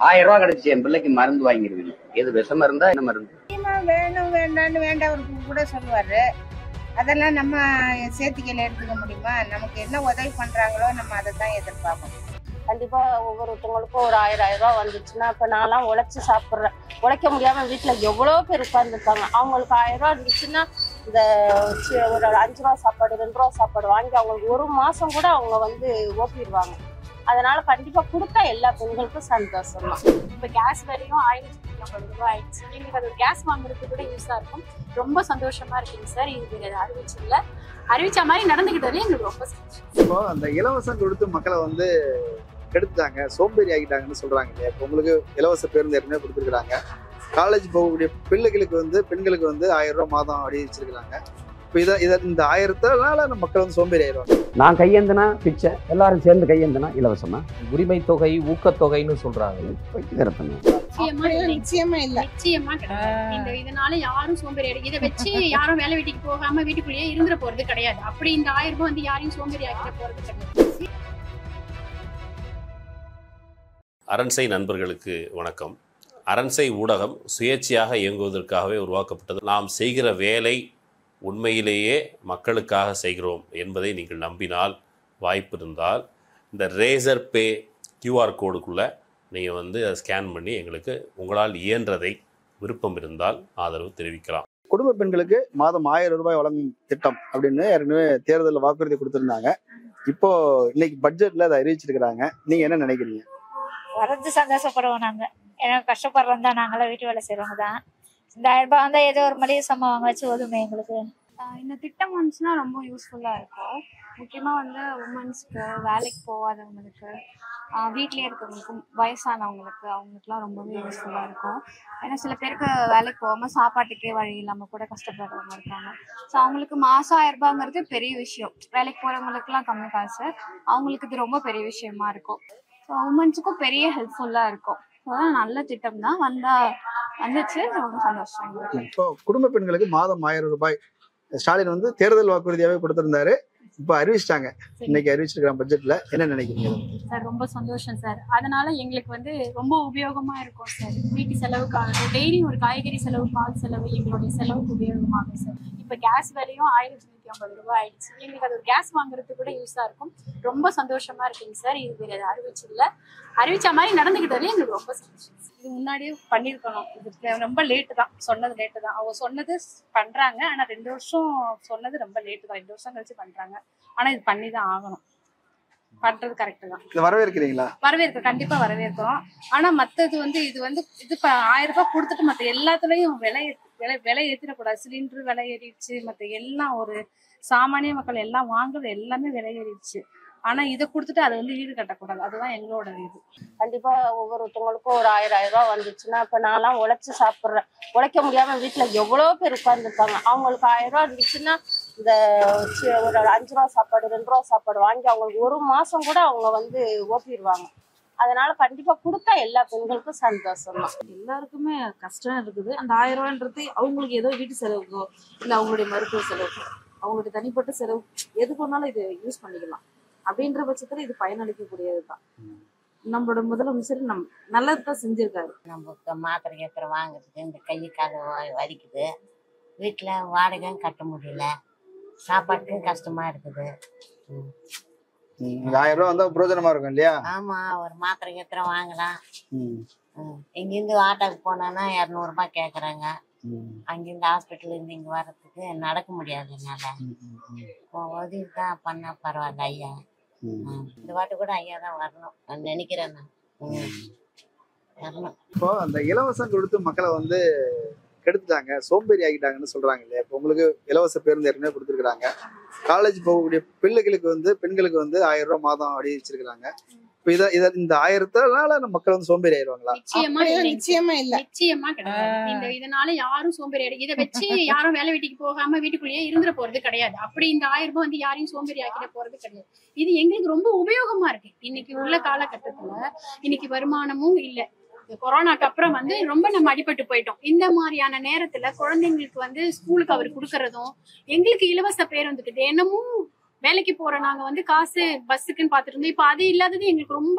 ஆயிரம் ரூபாய் கிடைச்சு என் பிள்ளைக்கு மருந்து வாங்கிருவீங்க எது விஷ மருந்தா என்ன மருந்து வேணும் வேண்டாம்னு வேண்டவருக்கு கூட சொல்லுவாரு அதெல்லாம் நம்ம சேர்த்துக்கையில எடுத்துக்க முடியுமா நமக்கு என்ன உதவி பண்றாங்களோ நம்ம அதை தான் எதிர்பார்க்கணும் கண்டிப்பா ஒவ்வொருத்தவங்களுக்கும் ஒரு ஆயிரம் ஆயிரம் ரூபாய் வந்துச்சுன்னா இப்ப நான்லாம் உழைச்சு சாப்பிட்றேன் உழைக்க முடியாம வீட்டுல எவ்வளவு பேர் உட்கார்ந்துருக்காங்க அவங்களுக்கு ஆயிரம் ரூபாய் இருந்துச்சுன்னா இந்த சி- ஒரு அஞ்சு ரூபா சாப்பாடு ரெண்டு ரூபா சாப்பாடு வாங்கி அவங்களுக்கு ஒரு மாசம் கூட அவங்க வந்து ஓட்டிடுவாங்க அதனால கண்டிப்பா கொடுத்தா எல்லா பெண்களுக்கும் சந்தோஷம் தான் இப்போ கேஸ் விலையும் ஆயிரத்தி ஐம்பது ரூபாய் ஆயிடுச்சு எங்களுக்கு அது கேஸ் வாங்குறதுக்கு கூட யூஸாக இருக்கும் ரொம்ப சந்தோஷமா இருக்குங்க சார் இது வேற அறிவிச்சு இல்லை அறிவிச்ச மாதிரி நடந்துக்கிட்டதுல எங்களுக்கு ரொம்ப சந்தோஷம் இப்போ அந்த இலவசம் கொடுத்து மக்களை வந்து கெடுத்துட்டாங்க சோம்பேறி ஆகிட்டாங்கன்னு சொல்றாங்க இல்லையா இப்போ உங்களுக்கு இலவச பேருந்து ஏற்கனவே கொடுத்துருக்காங்க காலேஜ் போகக்கூடிய பிள்ளைகளுக்கு வந்து பெண்களுக்கு வந்து ஆயிரம் ரூபாய் மாதம் அப்படி வச்சிருக்காங்க இப்போ இதை இதை இந்த ஆயிரத்தினால நம்ம மக்கள் வந்து சோம்பேறி ஆயிடுவாங்க நான் கையேந்தினா பிச்சை எல்லாரும் சேர்ந்து கையேந்தினா இலவசமா உரிமை தொகை ஊக்கத்தொகைன்னு சொல்றாங்க வைக்கிறப்ப நிச்சயமா இல்லை. நிச்சயமா இல்ல நிச்சயமா கிடையாது இந்த இதனால யாரும் சோம்பேறி ஆயிடு இதை வச்சு யாரும் வேலை வீட்டுக்கு போகாம வீட்டுக்குள்ளேயே இருந்துட போறது கிடையாது அப்படி இந்த ஆயிரம் ரூபாய் வந்து யாரையும் சோம்பேறி ஆக்கிட போறது கிடையாது அரண்சை நண்பர்களுக்கு வணக்கம் அரண்சை ஊடகம் சுயேட்சையாக இயங்குவதற்காகவே உருவாக்கப்பட்டது நாம் செய்கிற வேலை உண்மையிலேயே மக்களுக்காக செய்கிறோம் என்பதை நீங்கள் நம்பினால் வாய்ப்பு இருந்தால் இந்த ரேசர் பே கியூஆர் கோடுக்குள்ளே நீங்கள் வந்து அதை ஸ்கேன் பண்ணி எங்களுக்கு உங்களால் இயன்றதை விருப்பம் இருந்தால் ஆதரவு தெரிவிக்கலாம் குடும்ப பெண்களுக்கு மாதம் ஆயிரம் ரூபாய் வழங்கும் திட்டம் அப்படின்னு ஏற்கனவே தேர்தலில் வாக்குறுதி கொடுத்துருந்தாங்க இப்போ இன்னைக்கு பட்ஜெட்ல அதை அறிவிச்சிருக்கிறாங்க நீங்க என்ன நினைக்கிறீங்க வரது சந்தோஷப்படுவோம் நாங்க ஏன்னா கஷ்டப்படுறோம் தான் நாங்களாம் வீட்டு வேலை செய்றவங்க தான் இந்த ஆயிரம் ரூபாய் வந்தா ஏதோ ஒரு மளிகை சாமான் வாங்க வச்சு ஓதுமே எங்களுக்கு ஆஹ் இந்த திட்டம் வந்துச்சுன்னா ரொம்ப யூஸ்ஃபுல்லாக இருக்கும் முக்கியமாக வந்து உமன்ஸ்க்கு வேலைக்கு போகாதவங்களுக்கு ஆஹ் வீட்லயே இருக்கவங்களுக்கு வயசானவங்களுக்கு அவங்களுக்குலாம் ரொம்பவே யூஸ்ஃபுல்லாக இருக்கும் ஏன்னா சில பேருக்கு வேலைக்கு போகாமல் சாப்பாட்டுக்கே வழி இல்லாமல் கூட கஷ்டப்படுறவங்க இருக்காங்க ஸோ அவங்களுக்கு மாதம் ஆயிரம் ரூபாங்கிறது பெரிய விஷயம் வேலைக்கு போகிறவங்களுக்குலாம் கம்மி காசு அவங்களுக்கு இது ரொம்ப பெரிய விஷயமா இருக்கும் ஸோ உமன்ஸுக்கும் பெரிய ஹெல்ப்ஃபுல்லாக இருக்கும் ஸோ அதான் நல்ல திட்டம் தான் வந்தால் வந்துச்சு ரொம்ப சந்தோஷம் எங்களுக்கு. இப்போ குடும்ப பெண்களுக்கு மாதம் ஆயிரம் ரூபாய் ஸ்டாலின் வந்து தேர்தல் வாக்குறுதியாவே கொடுத்திருந்தாரு இப்போ அறிவிச்சிட்டாங்க இன்னைக்கு அறிவிச்சிருக்கிற பட்ஜெட்ல என்ன நினைக்கிறீங்க சார் ரொம்ப சந்தோஷம் சார் அதனால எங்களுக்கு வந்து ரொம்ப உபயோகமா இருக்கும் சார் வீட்டு செலவுக்காக டெய்லி ஒரு காய்கறி செலவு பால் செலவு எங்களுடைய செலவுக்கு உபயோகமாகும் சார் இப்போ கேஸ் விலையும் ஆயிரத்தி நூற்றி ஐம்பது ரூபாய் ஆயிடுச்சு எங்களுக்கு அது ஒரு கேஸ் வாங்குறதுக்கு கூட யூஸாக இருக்கும் ரொம்ப சந்தோஷமா இருக்குங்க சார் இது வேற அறிவிச்சு இல்லை அறிவிச்ச மாதிரி நடந்துக்கிட்டதுல எங்களுக்கு ரொம்ப சந்தோஷம் இது முன்னாடியே பண்ணியிருக்கணும் இது ரொம்ப லேட்டு தான் சொன்னது லேட்டு தான் அவங்க சொன்னது பண்றாங்க ஆனா ரெண்டு வருஷம் சொன்னது ரொம்ப லேட்டு தான் ரெண்டு வருஷம் கழிச்சு பண்றாங்க ஆனா இது பண்ணி தான் ஆகணும் பண்றது கரெக்ட் தான் இதை வரவேற்கிறீங்களா வரவேற்க கண்டிப்பா வரவேற்கிறோம் ஆனா மத்தது வந்து இது வந்து இது இப்ப ஆயிரம் ரூபாய் கொடுத்துட்டு மத்த எல்லாத்துலயும் விலை விலை விலை ஏத்திடக்கூடாது சிலிண்டர் விலை ஏறிடுச்சு மத்த எல்லாம் ஒரு சாமானிய மக்கள் எல்லாம் வாங்குறது எல்லாமே விலை ஏறிடுச்சு ஆனா இதை கொடுத்துட்டு அதை வந்து ஈடு கட்டக்கூடாது அதுதான் எங்களோட இது கண்டிப்பா ஒவ்வொருத்தவங்களுக்கும் ஒரு ஆயிரம் ஆயிரம் ரூபாய் வந்துச்சுன்னா இப்ப நான்லாம் உழைச்சு சாப்பிட்றேன் உழைக்க முடியாம வீட்டுல எவ்வளவு பேர் உட்கார்ந்துருக்காங்க அவங்களுக்கு ஆயிரம் ரூபாய் இருந்துச்சுன்னா இந்த சி- ஒரு அஞ்சு ரூபா சாப்பாடு ரெண்டு ரூபா சாப்பாடு வாங்கி அவங்களுக்கு ஒரு மாசம் கூட அவங்க வந்து ஓட்டிடுவாங்க அதனால கண்டிப்பா கொடுத்தா எல்லா பெண்களுக்கும் சந்தோஷம் தான் எல்லாருக்குமே கஷ்டம் இருக்குது அந்த ஆயிரம் ரூபான்றது அவங்களுக்கு ஏதோ வீட்டு செலவுக்கோ இல்லை அவங்களுடைய மருத்துவ செலவுக்கோ அவங்களுடைய தனிப்பட்ட செலவு எது பண்ணாலும் இது யூஸ் பண்ணிக்கலாம் அப்படின்ற பட்சத்துல இது பயனளிக்கக்கூடியது தான் நம்மளோட முதலமைச்சர் நம் நல்லது தான் செஞ்சிருக்காரு நமக்கு மாத்திரை கத்திரை வாங்குறதுக்கு இந்த கை கால் வ- வலிக்குது வீட்டில் வாடகையும் கட்ட முடியல சாப்பாட்டுக்கும் கஷ்டமா இருக்குது ம். ம், இந்த ஆயிரம் ரூபாய் வந்தா பிரயோஜனமா இருக்கும் இல்லையா ஆமா ஒரு மாத்திரை கத்திரை வாங்கலாம் ம், ம். இங்கேருந்து ஆட்டோக்கு போனோன்னா இரநூறுபா கேட்குறாங்க ம், அங்கேருந்து ஹாஸ்பிட்டல் இருந்து இங்கே வர்றதுக்கு நடக்க முடியாது என்னால் ம், ம், ம். உதவி தான் பண்ணா பரவாயில்ல ஐயா ம். ம். இந்த வாட்டி கூட ஐயா தான் வரணும் நான் நினைக்கிறேன் நான் ம். வரணும் இப்போ அந்த இலவசம் கொடுத்து மக்களை வந்து கெடுத்துட்டாங்க சோம்பேறி ஆகிட்டாங்கன்னு சொல்றாங்க இல்லையா இப்போ உங்களுக்கு இலவச பேருந்து ஏற்கனவே கொடுத்துருக்காங்க காலேஜ் போகக்கூடிய பிள்ளைகளுக்கு வந்து பெண்களுக்கு வந்து ஆயிரம் ரூபாய் மாதம் அப்படி வச்சிருக்காங்க இப்போ இதை இதை இந்த ஆயிரத்தினால நம்ம மக்கள் வந்து சோம்பேறி ஆயிடுவாங்களா நிச்சயமா அப்படியே இல்லைங்க. நிச்சயமா இல்ல நிச்சயமா கிடையாது இந்த இதனால யாரும் சோம்பேறி ஆயிடு இதை வச்சு யாரும் வேலை வீட்டுக்கு போகாம வீட்டுக்குள்ளேயே இருந்துட போறது கிடையாது அப்படி இந்த ஆயிரம் ரூபாய் வந்து யாரையும் சோம்பேறி ஆக்கிட போறது கிடையாது இது எங்களுக்கு ரொம்ப உபயோகமா இருக்கு இன்னைக்கு உள்ள காலகட்டத்துல இன்னைக்கு வருமானமும் இல்ல இந்த கொரோனாக்கு அப்புறம் வந்து ரொம்ப நம்ம அடிபட்டு போயிட்டோம் இந்த மாதிரியான நேரத்துல குழந்தைங்களுக்கு வந்து ஸ்கூலுக்கு அவர் கொடுக்கறதும் எங்களுக்கு இலவச பேருந்துக்கு தினமும் வேலைக்கு போற நாங்க வந்து காசு பஸ்ஸுக்குன்னு பாத்துட்டு இருந்தோம் இப்ப அது இல்லாதது எங்களுக்கு ரொம்ப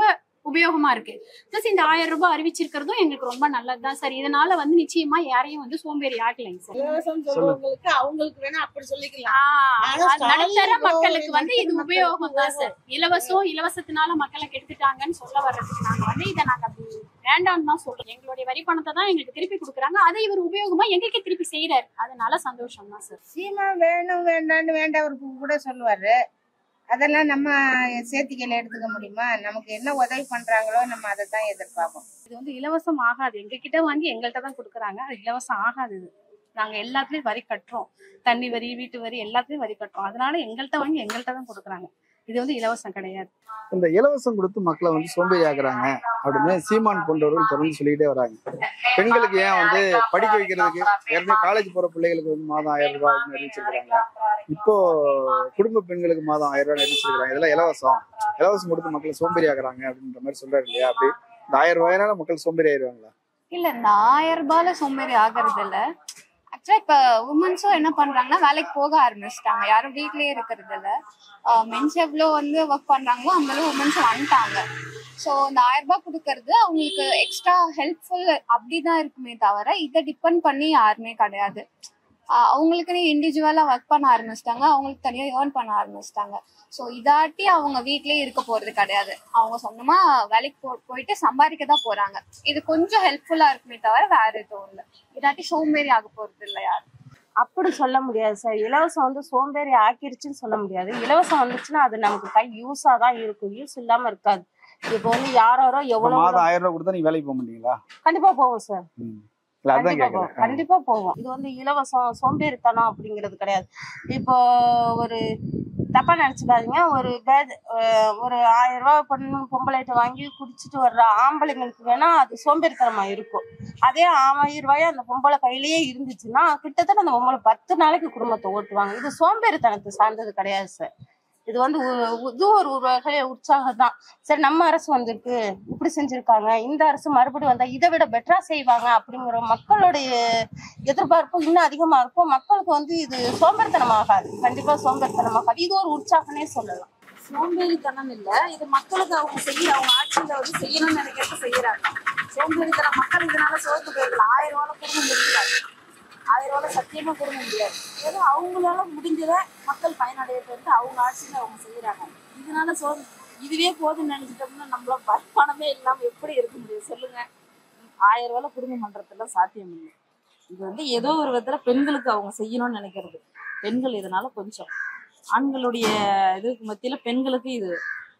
உபயோகமா இருக்கு பிளஸ் இந்த ஆயிரம் ரூபாய் அறிவிச்சிருக்கிறதும் எங்களுக்கு ரொம்ப நல்லதுதான் சார் இதனால வந்து நிச்சயமா யாரையும் வந்து சோம்பேறி ஆக்கலைங்க சார் இலவசம் சொல்றவங்களுக்கு அவங்களுக்கு வேணா அப்படி சொல்லிக்கலாம் ஆனா ஆஹ் நடுத்தர ஸ்டாலின் மக்களுக்கு இவ்வளவு வந்து இது மக்களுக்கு உபயோகம் தான் சார் இலவசம் இலவசத்தினால மக்களை கெடுத்துட்டாங்கன்னு சொல்ல வர்றதுக்கு நாங்க வந்து இதை நாங்க அப்படி வேண்டாம்னு தான் சொல்றோம் எங்களுடைய வரி பணத்தை தான் எங்களுக்கு திருப்பி கொடுக்குறாங்க அதை இவர் உபயோகமா எங்களுக்கே திருப்பி செய்யறாரு அதனால சந்தோஷம் தான் சார் சீமா வேணும் வேண்டாம்னு வேண்டவருக்கு கூட சொல்லுவாரு அதெல்லாம் நம்ம சேர்த்திக்கையில எடுத்துக்க முடியுமா நமக்கு என்ன உதவி பண்றாங்களோ நம்ம அதை தான் எதிர்பார்ப்போம் இது வந்து இலவசம் ஆகாது எங்க கிட்ட வாங்கி எங்கள்கிட்ட தான் கொடுக்குறாங்க அது இலவசம் ஆகாது இது நாங்க எல்லாத்துலயும் வரி கட்டுறோம் தண்ணி வரி வீட்டு வரி எல்லாத்துலயும் வரி கட்டுறோம் அதனால எங்கள்கிட்ட வாங்கி எங்கள்கிட்ட தான் கொடுக்குறாங்க இது வந்து இலவசம் கிடையாது இந்த இலவசம் கொடுத்து மக்களை வந்து சோம்பேறி ஆக்குறாங்க அப்படின்னு சீமான் போன்றவர்கள் தொடர்ந்து சொல்லிக்கிட்டே வராங்க பெண்களுக்கு ஏன் வந்து படிக்க வைக்கிறதுக்கு ஏற்கனவே காலேஜ் போற பிள்ளைகளுக்கு வந்து மாதம் ஆயிரம் ரூபாய் அப்படின்னு அறிவிச்சிருக்காங்க இப்போ குடும்ப பெண்களுக்கு மாதம் ஆயிரம் ரூபாய் அறிவிச்சிருக்காங்க இதெல்லாம் இலவசம் இலவசம் கொடுத்து மக்களை சோம்பேறி ஆக்குறாங்க அப்படின்ற மாதிரி சொல்றாரு இல்லையா அப்படி இந்த ஆயிரம் ரூபாயினால மக்கள் சோம்பேறி ஆயிடுவாங்களா இல்ல இந்த ஆயிரம் ரூபாயில சோம்பேறி ஆகிறது இல்ல ஆக்சுவலா இப்ப உமன்ஸும் என்ன பண்றாங்கன்னா வேலைக்கு போக ஆரம்பிச்சிட்டாங்க யாரும் வீட்லயே இருக்கிறது இல்ல மென்ஸ் எவ்வளோ வந்து ஒர்க் பண்றாங்களோ அந்த அளவு உமன்ஸும் வந்துட்டாங்க ஸோ இந்த ஆயிரம் ரூபாய் கொடுக்கறது அவங்களுக்கு எக்ஸ்ட்ரா ஹெல்ப்ஃபுல் அப்படிதான் இருக்குமே தவிர இதை டிபெண்ட் பண்ணி யாருமே கிடையாது ஆஹ் அவங்களுக்குன்னு இண்டிவிஜுவலா ஒர்க் பண்ண ஆரம்பிச்சிட்டாங்க அவங்களுக்கு தனியா ஏர்ன் பண்ண ஆரம்பிச்சிட்டாங்க ஸோ இதாட்டி அவங்க வீட்லயே இருக்க போறது கிடையாது அவங்க சொந்தமா வேலைக்கு போ போயிட்டு சம்பாதிக்க தான் போறாங்க இது கொஞ்சம் ஹெல்ப்ஃபுல்லா இருக்குமே தவிர வேற எதுவும் இல்லை இதாட்டி சோம்பேறி ஆக போறது இல்லை யாரும் அப்படி சொல்ல முடியாது சார் இலவசம் வந்து சோம்பேறி ஆக்கிருச்சுன்னு சொல்ல முடியாது இலவசம் வந்துச்சுன்னா அது நமக்கு கை யூஸா தான் இருக்கும் யூஸ் இல்லாம இருக்காது இப்போ வந்து யாரோ இப்ப எவ்வளவு மாதம் ஆயிரம் ரூபாய் கொடுத்தா நீங்க வேலைக்கு போக மாட்டீங்களா கண்டிப்பா போவோம் சார் இல்ல அதான் கண்டிப்பா போவோம் கேக்குறேன் கண்டிப்பா போவோம் இது வந்து இலவசம் சோம்பேறித்தனம் அப்படிங்கிறது கிடையாது இப்போ ஒரு தப்பா நினைச்சுக்காதீங்க ஒரு பேத் அஹ் ஒரு ஆயிரம் ரூபாய் பொண்ணு பொம்பளைட்ட வாங்கி குடிச்சிட்டு வர்ற ஆம்பளைங்களுக்கு வேணா அது சோம்பேறித்தனமா இருக்கும் அதே ஆயிரம் ரூபாய் அந்த பொம்பளை கையிலேயே இருந்துச்சுன்னா கிட்டத்தட்ட அந்த பொம்பளை பத்து நாளைக்கு குடும்பத்தை ஓட்டுவாங்க இது சோம்பேறித்தனத்தை சார்ந்தது கிடையாது சார் இது வந்து உ- உ- இது ஒரு ஒரு வகை உற்சாகம் தான் சரி நம்ம அரசு வந்திருக்கு இப்படி செஞ்சிருக்காங்க இந்த அரசு மறுபடியும் வந்தா இதை விட பெட்டரா செய்வாங்க அப்படிங்கிற மக்களுடைய எதிர்பார்ப்பு இன்னும் அதிகமா இருக்கும் மக்களுக்கு வந்து இது சோம்பேறித்தனமாகாது கண்டிப்பா சோம்பேறித்தனமாகாது இது ஒரு உற்சாகமே சொல்லலாம் சோம்பேறித்தனம் இல்ல இது மக்களுக்கு அவங்க செய்ய அவங்க ஆட்சியில வந்து செய்யணும்னு நினைக்கிறத செய்யறாங்க சோம்பேறித்தனம் மக்கள் இதனால சோர்ந்து போயிருக்கலாம் ஆயிரம் ரூபாய் கொடுக்க முடியாது ஆயிரம் ரூபாய் சத்தியமா கொடுக்க முடியாது ஏதோ அவங்களால முடிஞ்சதை மக்கள் பயனடையறது அவங்க ஆட்சியில அவங்க செய்யறாங்க இதனால சோ இதுவே போதும்னு நினைச்சிட்டோம்னா நம்மள வருமானமே இல்லாம எப்படி இருக்க முடியும் சொல்லுங்க ஆயிரம் ரூபாய் குடும்பம் பண்றதெல்லாம் சாத்தியம் இல்லை இது வந்து ஏதோ ஒரு விதத்துல பெண்களுக்கு அவங்க செய்யணும்னு நினைக்கிறது பெண்கள் இதனால கொஞ்சம் ஆண்களுடைய இதுக்கு மத்தியில பெண்களுக்கு இது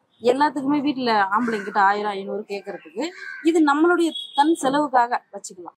எல்லாத்துக்குமே வீட்டுல ஆம்பளைங்கிட்ட ஆயிரம் ஐநூறு கேட்கறதுக்கு இது நம்மளுடைய தன் செலவுக்காக வச்சுக்கலாம்